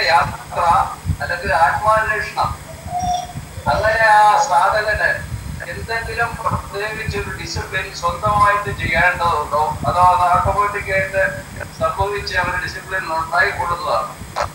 യാത്ര അല്ലെങ്കിൽ ആത്മാന്വേഷണം അങ്ങനെ ആ സാധകന് എന്തെങ്കിലും പ്രത്യേകിച്ച് ഒരു ഡിസിപ്ലിൻ സ്വന്തമായിട്ട് ചെയ്യേണ്ടതുണ്ടോ അതോ അത് ഓട്ടോമാറ്റിക്കായിട്ട് സംഭവിച്ച് അവർ ഡിസിപ്ലിൻ ഉണ്ടായിക്കൊള്ളുന്നതാണ്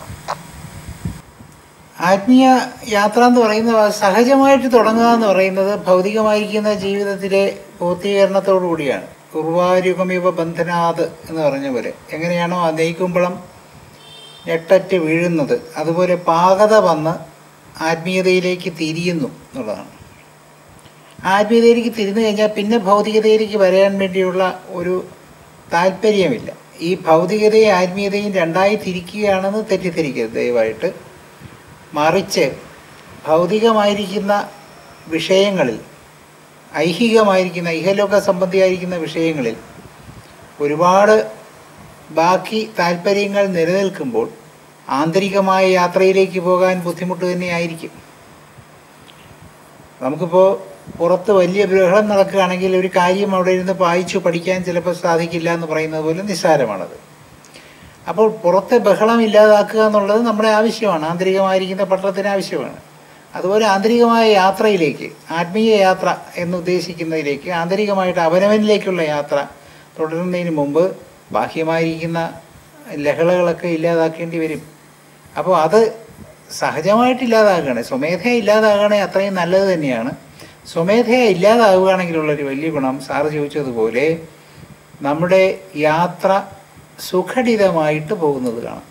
ആത്മീയ യാത്ര എന്ന് പറയുന്നത് സഹജമായിട്ട് തുടങ്ങുക എന്ന് പറയുന്നത് ഭൗതികമായിരിക്കുന്ന ജീവിതത്തിലെ പൂർത്തീകരണത്തോടു കൂടിയാണ് ഉർവാരുകമിവ ബന്ധനാത് എന്ന് പറഞ്ഞ പോലെ എങ്ങനെയാണോ ആ നെയ്ക്കുമ്പളം ഞെട്ടറ്റ് വീഴുന്നത് അതുപോലെ പാകത വന്ന് ആത്മീയതയിലേക്ക് തിരിയുന്നു എന്നുള്ളതാണ് ആത്മീയതയിലേക്ക് തിരിഞ്ഞു കഴിഞ്ഞാൽ പിന്നെ ഭൗതികതയിലേക്ക് വരാൻ വേണ്ടിയുള്ള ഒരു താല്പര്യമില്ല ഈ ഭൗതികതയും ആത്മീയതയും രണ്ടായി തിരിക്കുകയാണെന്ന് തെറ്റിദ്ധരിക്കരുത് ദയവായിട്ട് മറിച്ച് ഭൗതികമായിരിക്കുന്ന വിഷയങ്ങളിൽ ഐഹികമായിരിക്കുന്ന ഇഹലോക സംബന്ധിയായിരിക്കുന്ന വിഷയങ്ങളിൽ ഒരുപാട് ബാക്കി താല്പര്യങ്ങൾ നിലനിൽക്കുമ്പോൾ ആന്തരികമായ യാത്രയിലേക്ക് പോകാൻ ബുദ്ധിമുട്ട് തന്നെയായിരിക്കും നമുക്കിപ്പോൾ പുറത്ത് വലിയ ബഹളം നടക്കുകയാണെങ്കിൽ ഒരു കാര്യം അവിടെ ഇരുന്ന് വായിച്ചു പഠിക്കാൻ ചിലപ്പോൾ സാധിക്കില്ല എന്ന് പറയുന്നത് പോലെ നിസ്സാരമാണത് അപ്പോൾ പുറത്തെ ബഹളം ഇല്ലാതാക്കുക എന്നുള്ളത് നമ്മുടെ ആവശ്യമാണ് ആന്തരികമായിരിക്കുന്ന പഠനത്തിന് ആവശ്യമാണ് അതുപോലെ ആന്തരികമായ യാത്രയിലേക്ക് ആത്മീയ യാത്ര എന്നുദ്ദേശിക്കുന്നതിലേക്ക് ആന്തരികമായിട്ട് അവനവനിലേക്കുള്ള യാത്ര തുടരുന്നതിന് മുമ്പ് ബാഹ്യമായിരിക്കുന്ന ലഹളകളൊക്കെ ഇല്ലാതാക്കേണ്ടി വരും അപ്പോൾ അത് സഹജമായിട്ട് ഇല്ലാതാകുകയാണ് സ്വമേധയ ഇല്ലാതാകുകയാണെ അത്രയും നല്ലത് തന്നെയാണ് സ്വമേധയ ഇല്ലാതാവുകയാണെങ്കിലുള്ളൊരു വലിയ ഗുണം സാറ് ചോദിച്ചതുപോലെ നമ്മുടെ യാത്ര സുഘടിതമായിട്ട് പോകുന്നത് കാണാം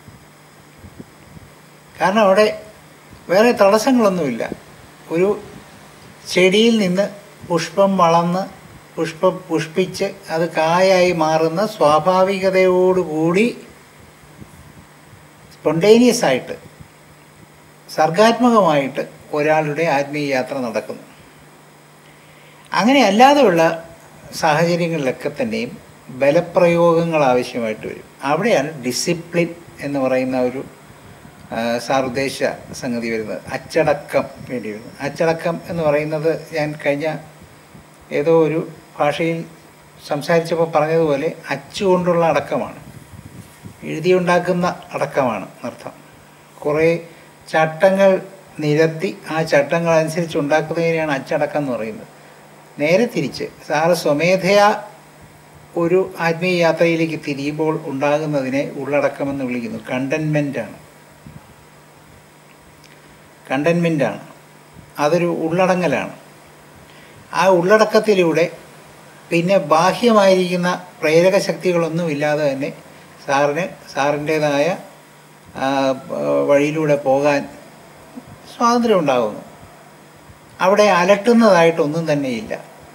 കാരണം അവിടെ വേറെ തടസ്സങ്ങളൊന്നുമില്ല ഒരു ചെടിയിൽ നിന്ന് പുഷ്പം വളർന്ന് പുഷ്പം പുഷ്പിച്ച് അത് കായായി മാറുന്ന സ്വാഭാവികതയോടുകൂടി സ്പോണ്ടേനിയസ് ആയിട്ട് സർഗാത്മകമായിട്ട് ഒരാളുടെ ആത്മീയ യാത്ര നടക്കുന്നു അങ്ങനെ അല്ലാതെയുള്ള സാഹചര്യങ്ങളിലൊക്കെ തന്നെയും ബലപ്രയോഗങ്ങൾ ആവശ്യമായിട്ട് വരും അവിടെയാണ് ഡിസിപ്ലിൻ എന്ന് പറയുന്ന ഒരു ആ, സാർ ഉദ്ദേശിച്ച സംഗതി വരുന്നത് അച്ചടക്കം വേണ്ടി വരുന്നത് അച്ചടക്കം എന്ന് പറയുന്നത് ഞാൻ കഴിഞ്ഞ ഏതോ ഒരു ഭാഷയിൽ സംസാരിച്ചപ്പോൾ പറഞ്ഞതുപോലെ അച്ചുകൊണ്ടുള്ള അടക്കമാണ് എഴുതിയുണ്ടാക്കുന്ന അടക്കമാണ് അർത്ഥം കുറേ ചട്ടങ്ങൾ നിരത്തി ആ ചട്ടങ്ങൾ അനുസരിച്ച് ഉണ്ടാക്കുന്നതിനെയാണ് അച്ചടക്കം എന്ന് പറയുന്നത് നേരെ തിരിച്ച് സാറ് സ്വമേധയാ ഒരു ആത്മീയ യാത്രയിലേക്ക് തിരിയുമ്പോൾ ഉണ്ടാകുന്നതിനെ ഉള്ളടക്കമെന്ന് വിളിക്കുന്നു കണ്ടൻമെൻ്റാണ് കണ്ടൻമെൻ്റാണ് അതൊരു ഉള്ളടങ്ങലാണ് ആ ഉള്ളടക്കത്തിലൂടെ പിന്നെ ബാഹ്യമായിരിക്കുന്ന പ്രേരക ശക്തികളൊന്നും ഇല്ലാതെ തന്നെ സാറിന് സാറിൻ്റേതായ ആ, വഴിയിലൂടെ പോകാൻ സ്വാതന്ത്ര്യം ഉണ്ടാകുന്നു അവിടെ അലട്ടുന്നതായിട്ടൊന്നും തന്നെയില്ല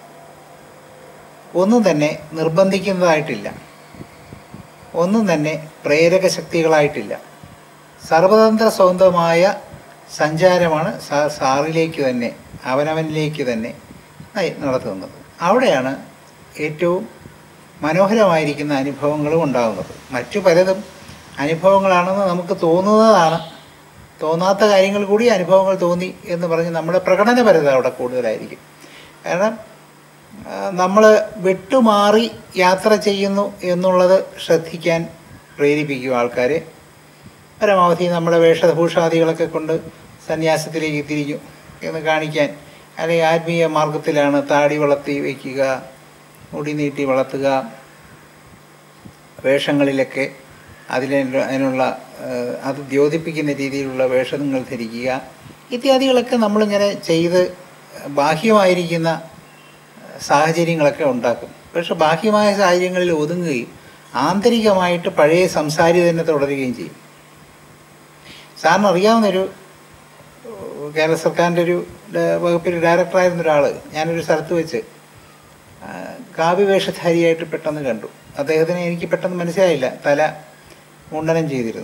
ഒന്നും തന്നെ നിർബന്ധിക്കുന്നതായിട്ടില്ല ഒന്നും തന്നെ പ്രേരക ശക്തികളായിട്ടില്ല സർവതന്ത്ര സ്വതന്ത്രമായ സഞ്ചാരമാണ് സാ സാറിലേക്ക് തന്നെ അവനവനിലേക്ക് തന്നെ നയി- നടത്തുന്നത് അവിടെയാണ് ഏറ്റവും മനോഹരമായിരിക്കുന്ന അനുഭവങ്ങളും ഉണ്ടാകുന്നത് മറ്റു പലതും അനുഭവങ്ങളാണെന്ന് നമുക്ക് തോന്നുന്നതാണ് തോന്നാത്ത കാര്യങ്ങൾ കൂടി അനുഭവങ്ങൾ തോന്നി എന്ന് പറഞ്ഞ് നമ്മുടെ പ്രകടനപരത അവിടെ കൂടുതലായിരിക്കും കാരണം നമ്മൾ വിട്ടുമാറി യാത്ര ചെയ്യുന്നു എന്നുള്ളത് ശ്രദ്ധിക്കാൻ പ്രേരിപ്പിക്കും ആൾക്കാരെ പരമാവധി നമ്മുടെ വേഷഭൂഷാദികളൊക്കെ കൊണ്ട് സന്യാസത്തിലേക്ക് തിരിഞ്ഞു എന്ന് കാണിക്കാൻ അല്ലെങ്കിൽ ആത്മീയ മാർഗത്തിലാണ് താടി വളർത്തി വയ്ക്കുക മുടി നീട്ടി വളർത്തുക വേഷങ്ങളിലൊക്കെ അതിനെ അതിനുള്ള ഏഹ്, അത് ദ്യോതിപ്പിക്കുന്ന രീതിയിലുള്ള വേഷങ്ങൾ ധരിക്കുക ഇത്യാദികളൊക്കെ നമ്മളിങ്ങനെ ചെയ്ത് ബാഹ്യമായിരിക്കുന്ന സാഹചര്യങ്ങളൊക്കെ ഉണ്ടാക്കും പക്ഷെ ബാഹ്യമായ സാഹചര്യങ്ങളിൽ ഒതുങ്ങുകയും ആന്തരികമായിട്ട് പഴയ സംസാരി തന്നെ തുടരുകയും ചെയ്യും സാറിന് അറിയാവുന്നൊരു ഏഹ്, കേരള സർക്കാരിൻ്റെ ഒരു ഡ- വകുപ്പിൽ ഡയറക്ടറായിരുന്ന ഒരാൾ ഞാനൊരു സ്ഥലത്ത് വെച്ച് ആ, കാവ്യവേഷധാരിയായിട്ട് പെട്ടെന്ന് കണ്ടു അദ്ദേഹത്തിനെ എനിക്ക് പെട്ടെന്ന് മനസ്സിലായില്ല തല മുണ്ടനം ചെയ്തിരുന്നു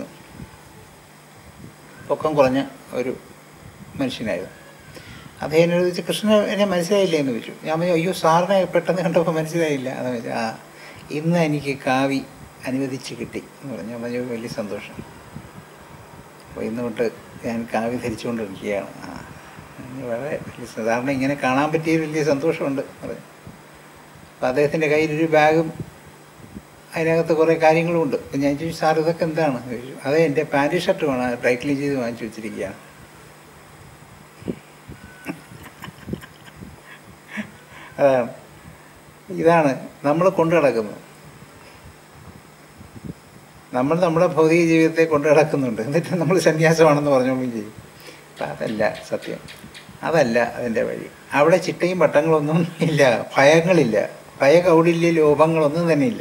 പൊക്കം കുറഞ്ഞ ഒരു മനുഷ്യനായിരുന്നു അദ്ദേഹം എന്നോട് ചോദിച്ചു കൃഷ്ണൻ എന്നെ മനസ്സിലായില്ലേ എന്ന് ചോദിച്ചു ഞാൻ പറഞ്ഞു അയ്യോ സാറിനെ പെട്ടെന്ന് കണ്ടപ്പോൾ മനസ്സിലായില്ല അതെന്ന് വെച്ചാൽ ആ ഇന്ന് എനിക്ക് കാവി അനുവദിച്ച് കിട്ടി എന്ന് പറഞ്ഞു ഞാൻ പറഞ്ഞു വലിയ സന്തോഷം അപ്പോൾ ഇന്ന് തൊട്ട് ഞാൻ കാവി ധരിച്ചുകൊണ്ടിരിക്കുകയാണ് ആ ഇനി വളരെ വലിയ സാധാരണ ഇങ്ങനെ കാണാൻ പറ്റിയ വലിയ സന്തോഷമുണ്ട് എന്ന് പറഞ്ഞു അപ്പോൾ അദ്ദേഹത്തിൻ്റെ കയ്യിൽ ഒരു ബാഗും അതിനകത്ത് കുറേ കാര്യങ്ങളുമുണ്ട് അപ്പം ഞാൻ ചോദിച്ചു സാർ ഇതൊക്കെ എന്താണ് ചോദിച്ചു അതെ എൻ്റെ പാൻറ് ഷർട്ട് വേണം ഡ്രൈ ക്ലീൻ ചെയ്ത് വാങ്ങിച്ചു വെച്ചിരിക്കുകയാണ് അതാണ് ഇതാണ് നമ്മൾ കൊണ്ടു നടക്കുന്നത് നമ്മൾ നമ്മുടെ ഭൗതിക ജീവിതത്തെ കൊണ്ടു നടക്കുന്നുണ്ട് എന്നിട്ട് നമ്മൾ സന്യാസമാണെന്ന് പറഞ്ഞോളും ചെയ്യും അപ്പം അതല്ല സത്യം അതല്ല അതിൻ്റെ വഴി അവിടെ ചിട്ടയും പട്ടങ്ങളൊന്നും ഇല്ല ഭയങ്ങളില്ല ഭയകൗടില്യ ലോഭങ്ങളൊന്നും തന്നെ ഇല്ല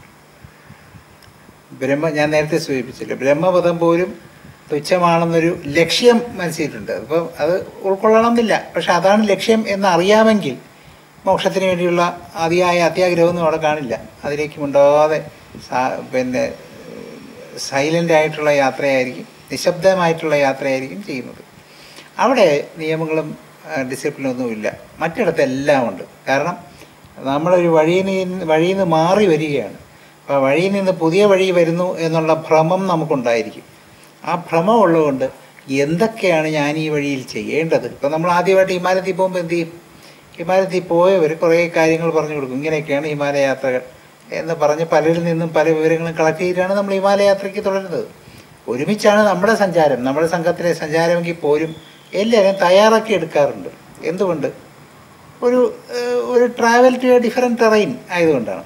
ബ്രഹ്മ ഞാൻ നേരത്തെ സൂചിപ്പിച്ചില്ല ബ്രഹ്മപദം പോലും തുച്ഛമാണെന്നൊരു ലക്ഷ്യം മനസ്സിലുണ്ട് അപ്പോൾ അത് ഉൾക്കൊള്ളണമെന്നില്ല പക്ഷെ അതാണ് ലക്ഷ്യം എന്ന് അറിയാമെങ്കിൽ മോക്ഷത്തിന് വേണ്ടിയുള്ള അതിയായ അത്യാഗ്രഹമൊന്നും അവിടെ കാണില്ല അതിലേക്ക് മുണ്ടാതെ സാ- പിന്നെ സൈലൻ്റ് ആയിട്ടുള്ള യാത്രയായിരിക്കും നിശബ്ദമായിട്ടുള്ള യാത്രയായിരിക്കും ചെയ്യുന്നത് അവിടെ നിയമങ്ങളും ഡിസിപ്ലിനും ഒന്നുമില്ല മറ്റിടത്ത് എല്ലാം ഉണ്ട് കാരണം നമ്മളൊരു വഴിയിൽ നിന്ന് വഴിയിൽ നിന്ന് മാറി വരികയാണ് അപ്പോൾ വഴിയിൽ നിന്ന് പുതിയ വഴി വരുന്നു എന്നുള്ള ഭ്രമം നമുക്കുണ്ടായിരിക്കും ആ ഭ്രമം ഉള്ളതുകൊണ്ട് എന്തൊക്കെയാണ് ഞാൻ ഈ വഴിയിൽ ചെയ്യേണ്ടത് ഇപ്പം നമ്മൾ ആദ്യമായിട്ട് ഹിമാലയത്തിൽ പോകുമ്പോൾ എന്ത് ചെയ്യും ഹിമാലയത്തിൽ പോയവർ കുറേ കാര്യങ്ങൾ പറഞ്ഞു കൊടുക്കും ഇങ്ങനെയൊക്കെയാണ് ഹിമാലയ യാത്രകൾ എന്ന് പറഞ്ഞ് പലരിൽ നിന്നും പല വിവരങ്ങളും കളക്ട് ചെയ്തിട്ടാണ് നമ്മൾ ഹിമാലയ യാത്രയ്ക്ക് തുടരുന്നത് ഒരുമിച്ചാണ് നമ്മുടെ സഞ്ചാരം നമ്മുടെ സംഘത്തിലെ സഞ്ചാരമെങ്കിൽ പോലും എല്ലാവരും തയ്യാറാക്കി എടുക്കാറുണ്ട് എന്തുകൊണ്ട് ഒരു ഏഹ്, ഒരു travel to a different terrain ആയതുകൊണ്ടാണ്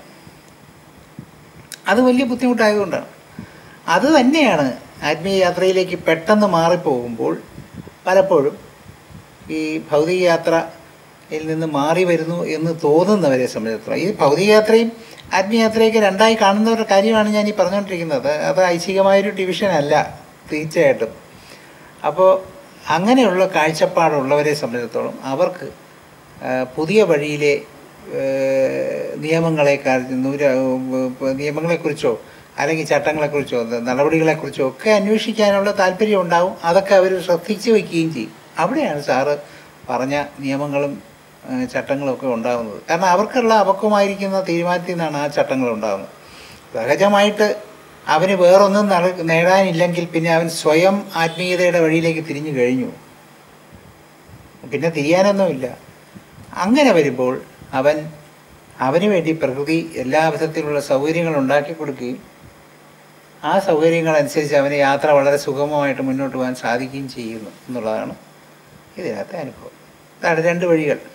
അത് വലിയ ബുദ്ധിമുട്ടായതുകൊണ്ടാണ് അത് തന്നെയാണ് ആത്മീയ യാത്രയിലേക്ക് പെട്ടെന്ന് മാറിപ്പോകുമ്പോൾ പലപ്പോഴും ഈ ഭൗതിക യാത്രയിൽ നിന്ന് മാറി വരുന്നു എന്ന് തോന്നുന്നവരെ സംബന്ധിച്ചിടത്തോളം ഈ ഭൗതിക യാത്രയും ആത്മീയ യാത്രയൊക്കെ രണ്ടായി കാണുന്നവരുടെ കാര്യമാണ് ഞാൻ ഈ പറഞ്ഞുകൊണ്ടിരിക്കുന്നത് അത് ഐച്ഛികമായൊരു ഡിവിഷൻ അല്ല തീർച്ചയായിട്ടും അപ്പോൾ അങ്ങനെയുള്ള കാഴ്ചപ്പാടുള്ളവരെ സംബന്ധിച്ചിടത്തോളം അവർക്ക് ആ, പുതിയ വഴിയിലെ ഏ, നിയമങ്ങളെ നൂര നിയമങ്ങളെക്കുറിച്ചോ അല്ലെങ്കിൽ ചട്ടങ്ങളെക്കുറിച്ചോ നടപടികളെക്കുറിച്ചോ ഒക്കെ അന്വേഷിക്കാനുള്ള താല്പര്യം ഉണ്ടാവും അതൊക്കെ അവർ ശ്രദ്ധിച്ച് വയ്ക്കുകയും ചെയ്യും അവിടെയാണ് സാറ് പറഞ്ഞ നിയമങ്ങളും ഏ, ചട്ടങ്ങളും ഒക്കെ ഉണ്ടാകുന്നത് കാരണം അവർക്കുള്ള അപക്വമായിരിക്കുന്ന തീരുമാനത്തിൽ നിന്നാണ് ആ ചട്ടങ്ങൾ ഉണ്ടാകുന്നത് സഹജമായിട്ട് അവന് വേറൊന്നും നട- നേടാനില്ലെങ്കിൽ പിന്നെ അവൻ സ്വയം ആത്മീയതയുടെ വഴിയിലേക്ക് തിരിഞ്ഞു കഴിഞ്ഞു പിന്നെ തിരിയാനൊന്നുമില്ല അങ്ങനെ വരുമ്പോൾ അവൻ അവന് വേണ്ടി പ്രകൃതി എല്ലാ വിധത്തിലുള്ള സൗകര്യങ്ങൾ ഉണ്ടാക്കി കൊടുക്കുകയും ആ സൗകര്യങ്ങളനുസരിച്ച് അവന് യാത്ര വളരെ സുഗമമായിട്ട് മുന്നോട്ട് പോകാൻ സാധിക്കുകയും ചെയ്യുന്നു എന്നുള്ളതാണ് ഇതിനകത്തെ അനുഭവം അതാണ് രണ്ട് വഴികൾ